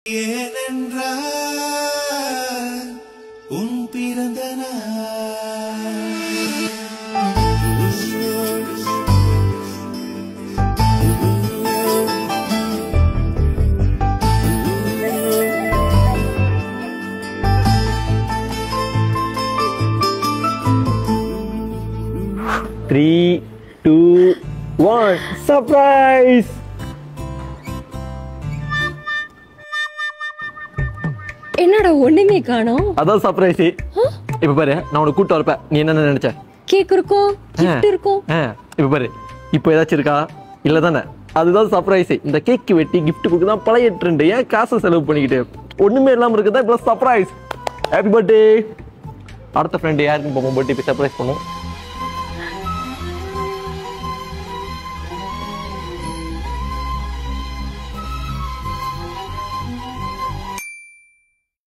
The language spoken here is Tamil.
ஏனென்றால் உன் பிறந்த த்ரீ டூ ஒன் சர்ப்ரைஸ் என்னடா ஒண்ணுமே காணோம் அதான் சர்ப்ரைஸ் இப்ப பாரு நான் உனக்கு கூட்டு வரப்ப நீ என்ன நினைச்ச கேக் இருக்கும் கிஃப்ட் இருக்கும் ஆ, இப்ப பாரு இப்போ ஏதாச்சும் இருக்கா இல்ல தானே அதுதான் சர்ப்ரைஸ் இந்த கேக் வெட்டி gift கொடுக்க தான் பழைய ட்ரெண்ட் ஏன் காசை செலவு பண்ணிக்கிட்டு ஒண்ணுமே இல்லாம இருக்குதா இப்போ சர்ப்ரைஸ் ஹாப்பி பர்த்டே அடுத்த ஃப்ரெண்டு யாருக்கும் போகும் பர்த்டே சர்ப்ரைஸ் பண்ணுவோம்